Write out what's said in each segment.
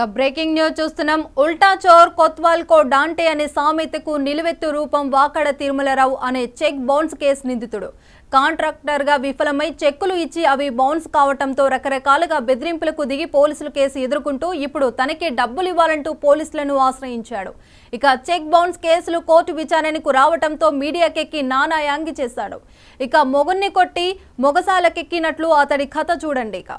ఇక breaking news చూస్తున్నాం ఉల్టా చోర్ కొత్వాల్ కో డాంటే అనే సామెతకు నిలువెత్తు రూపం వాకడ తిరుమలరావు అనే చెక్ బౌన్స్ కేసు నిందితుడు కాంట్రాక్టర్ గా విఫలమై చెక్కులు ఇచ్చి అవి బౌన్స్ కావటంతో రకరకాలుగా బెదిరింపులకు దిగి పోలీసులు కేసు ఎదుర్కొంటూ ఇప్పుడు తనకే డబ్బులు ఇవ్వాలంటూ పోలీసులను ఆశ్రయించాడు ఇక చెక్ బౌన్స్ కేసులు కోర్టు విచారణకు రావటంతో మీడియాకెక్కి నానా యాంగి చేశాడు ఇక మొగుణ్ణి కొట్టి మొగసాలకెక్కినట్లు అతడి కథ చూడండి ఇక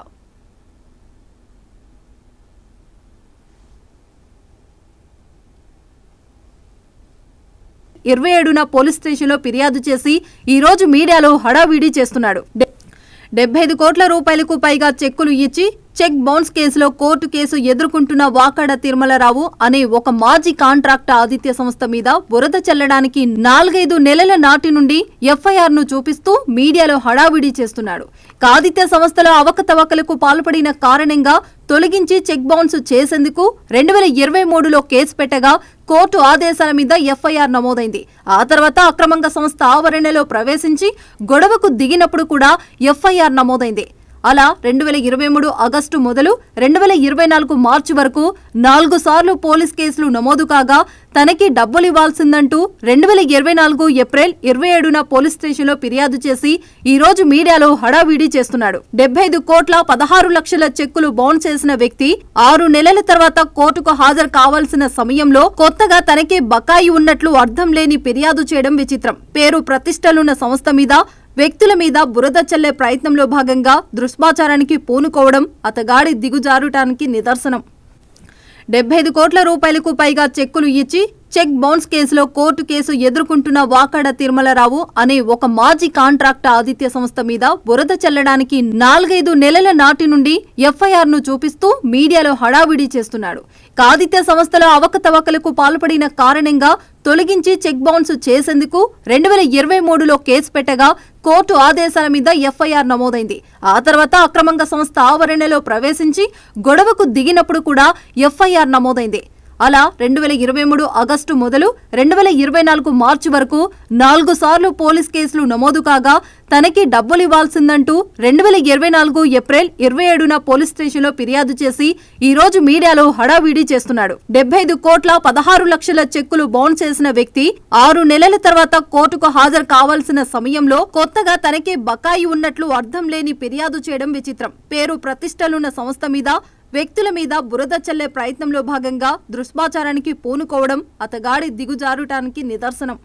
ఇరవై ఏడున పోలీస్ స్టేషన్లో ఫిర్యాదు చేసి ఈ రోజు మీడియాలో హడావిడి చేస్తున్నాడు డె- డెబ్బై ఐదు కోట్ల రూపాయలకు పైగా చెక్కులు ఇచ్చి చెక్ బౌన్స్ కేసులో కోర్టు కేసు ఎదుర్కొంటున్న వాకాడ తిరుమలరావు అనే ఒక మాజీ కాంట్రాక్ట్ ఆదిత్య సంస్థ మీద బురద చల్లడానికి నాలుగైదు నెలల నాటి నుండి ఎఫ్ఐఆర్ ను చూపిస్తూ మీడియాలో హడావిడి చేస్తున్నాడు ఇక ఆదిత్య సంస్థలో అవకతవకలకు పాల్పడిన కారణంగా తొలగించి చెక్ బౌన్స్ చేసేందుకు రెండు వేల ఇరవై మూడులో కేసు పెట్టగా కోర్టు ఆదేశాల మీద ఎఫ్ఐఆర్ నమోదైంది ఆ తర్వాత అక్రమంగా సంస్థ ఆవరణలో ప్రవేశించి గొడవకు దిగినప్పుడు కూడా ఎఫ్ఐఆర్ నమోదైంది అలా రెండు వేల ఇరవై మూడు ఆగస్టు మొదలు రెండు వేల ఇరవై నాలుగు మార్చి వరకు నాలుగు సార్లు పోలీస్ కేసులు నమోదు కాగా తనకి డబ్బులు ఇవ్వాల్సిందంటూ రెండు వేల ఇరవై నాలుగు ఏప్రిల్ ఇరవై ఏడున పోలీస్ స్టేషన్లో ఫిర్యాదు చేసి ఈ రోజు మీడియాలో హడావిడి చేస్తున్నాడు డెబ్బై ఐదు కోట్ల పదహారు లక్షల చెక్కులు బౌన్స్ చేసిన వ్యక్తి ఆరు నెలల తర్వాత కోర్టుకు హాజరు కావాల్సిన సమయంలో కొత్తగా తనకే బకాయి ఉన్నట్లు అర్థం లేని ఫిర్యాదు చేయడం విచిత్రం పేరు ప్రతిష్టలున్న సంస్థ మీద వ్యక్తుల మీద బురద చల్లే ప్రయత్నంలో భాగంగా దుష్పాచారానికి పూనుకోవడం అతగాడి దిగుజారుటానికి నిదర్శనం డెబ్బై ఐదు కోట్ల రూపాయలకు పైగా చెక్కులు ఇచ్చి చెక్ బౌన్స్ కేసులో కోర్టు కేసు ఎదుర్కొంటున్న వాకాడ తిరుమలరావు అనే ఒక మాజీ కాంట్రాక్ట్ ఆదిత్య సంస్థ మీద బురద చల్లడానికి నాలుగైదు నెలల నాటి నుండి ఎఫ్ఐఆర్ ను చూపిస్తూ మీడియాలో హడావిడి చేస్తున్నాడు ఇక ఆదిత్య సంస్థలో అవకతవకలకు పాల్పడిన కారణంగా తొలగించి చెక్ బౌన్స్ చేసేందుకు రెండు వేల ఇరవై మూడులో కేసు పెట్టగా కోర్టు ఆదేశాల మీద ఎఫ్ఐఆర్ నమోదైంది ఆ తర్వాత అక్రమంగా సంస్థ ఆవరణలో ప్రవేశించి గొడవకు దిగినప్పుడు కూడా ఎఫ్ఐఆర్ నమోదైంది అలా రెండు వేల ఇరవై మూడు ఆగస్టు మొదలు రెండు వేల ఇరవై నాలుగు మార్చి వరకు నాలుగు సార్లు పోలీస్ కేసులు నమోదు కాగా తనకి డబ్బులు ఇవ్వాల్సిందంటూ రెండు వేల ఇరవై నాలుగు ఏప్రిల్ ఇరవై ఏడున పోలీస్ స్టేషన్లో ఫిర్యాదు చేసి ఈ రోజు మీడియాలో హడావిడి చేస్తున్నాడు డెబ్బై ఐదు కోట్ల పదహారు లక్షల చెక్కులు బౌన్స్ చేసిన వ్యక్తి ఆరు నెలల తర్వాత కోర్టుకు హాజరు కావాల్సిన సమయంలో కొత్తగా తనకే బకాయి ఉన్నట్లు అర్థం లేని ఫిర్యాదు చేయడం విచిత్రం పేరు ప్రతిష్టలున్న సంస్థ మీద వ్యక్తుల మీద బురద చల్లే ప్రయత్నంలో భాగంగా దుష్పాచారానికి పూనుకోవడం అతగాడి దిగుజారుటానికి నిదర్శనం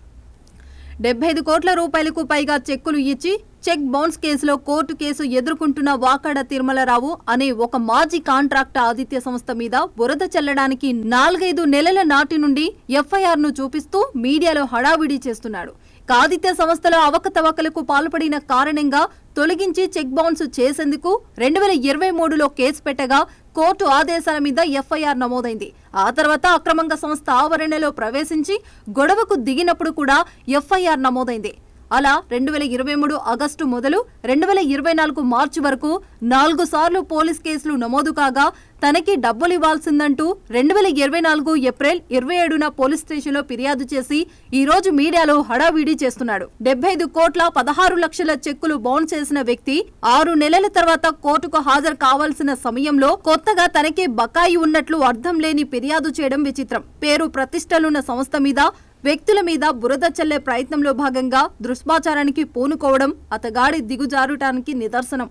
డెబ్బై ఐదు కోట్ల రూపాయలకు పైగా చెక్కులు ఇచ్చి చెక్ బౌన్స్ కేసులో కోర్టు కేసు ఎదుర్కొంటున్న వాకాడ తిరుమలరావు అనే ఒక మాజీ కాంట్రాక్ట్ ఆదిత్య సంస్థ మీద బురద చల్లడానికి నాలుగైదు నెలల నాటి నుండి ఎఫ్ఐఆర్ ను చూపిస్తూ మీడియాలో హడావిడి చేస్తున్నాడు ఇక ఆదిత్య సంస్థలో అవకతవకలకు పాల్పడిన కారణంగా తొలగించి చెక్ బౌన్స్ చేసేందుకు రెండు వేల ఇరవై మూడులో కేసు పెట్టగా కోర్టు ఆదేశాల మీద ఎఫ్ఐఆర్ నమోదైంది ఆ తర్వాత అక్రమంగా సంస్థ ఆవరణలో ప్రవేశించి గొడవకు దిగినప్పుడు కూడా ఎఫ్ఐఆర్ నమోదైంది అలా రెండు వేల ఇరవై మూడు ఆగస్టు మొదలు రెండు వేల ఇరవై నాలుగు మార్చి వరకు నాలుగు సార్లు పోలీస్ కేసులు నమోదు కాగా తనకి డబ్బులు ఇవ్వాల్సిందంటూ రెండు వేల ఇరవై నాలుగు ఏప్రిల్ ఇరవై ఏడున పోలీస్ స్టేషన్లో ఫిర్యాదు చేసి ఈ రోజు మీడియాలో హడావిడి చేస్తున్నాడు డెబ్బై ఐదు కోట్ల పదహారు లక్షల చెక్కులు బౌన్స్ చేసిన వ్యక్తి ఆరు నెలల తర్వాత కోర్టుకు హాజరు కావాల్సిన సమయంలో కొత్తగా తనకే బకాయి ఉన్నట్లు అర్థం లేని ఫిర్యాదు చేయడం విచిత్రం పేరు ప్రతిష్టలున్న సంస్థ మీద వ్యక్తుల మీద బురద చల్లే ప్రయత్నంలో భాగంగా దుష్పాచారానికి పూనుకోవడం అతగాడి దిగుజారుటానికి నిదర్శనం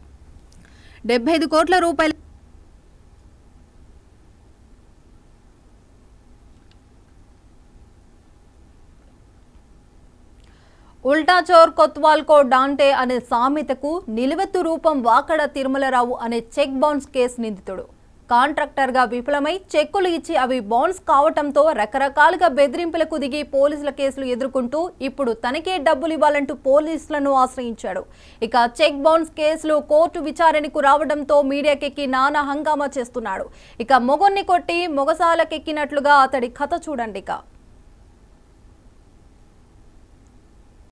డెబ్బై ఐదు కోట్ల రూపాయల ఉల్టా చోర్ కొత్వాల్ కో డాంటే అనే సామెతకు నిలువెత్తు రూపం వాకడ తిరుమలరావు అనే చెక్ బౌన్స్ కేసు నిందితుడు కాంట్రాక్టర్గా విఫలమై చెక్కులు ఇచ్చి అవి బౌన్స్ కావటంతో రకరకాలుగా బెదిరింపులకు దిగి పోలీసుల కేసులు ఎదుర్కొంటూ ఇప్పుడు తనకే డబ్బులు ఇవ్వాలంటూ పోలీసులను ఆశ్రయించాడు ఇక చెక్ బౌన్స్ కేసులో కోర్టు విచారణకు రావడంతో మీడియాకెక్కి నానా హంగామా చేస్తున్నాడు ఇక మొగొన్ని కొట్టి మొగసాలకెక్కినట్లుగా అతడి కథ చూడండి ఇక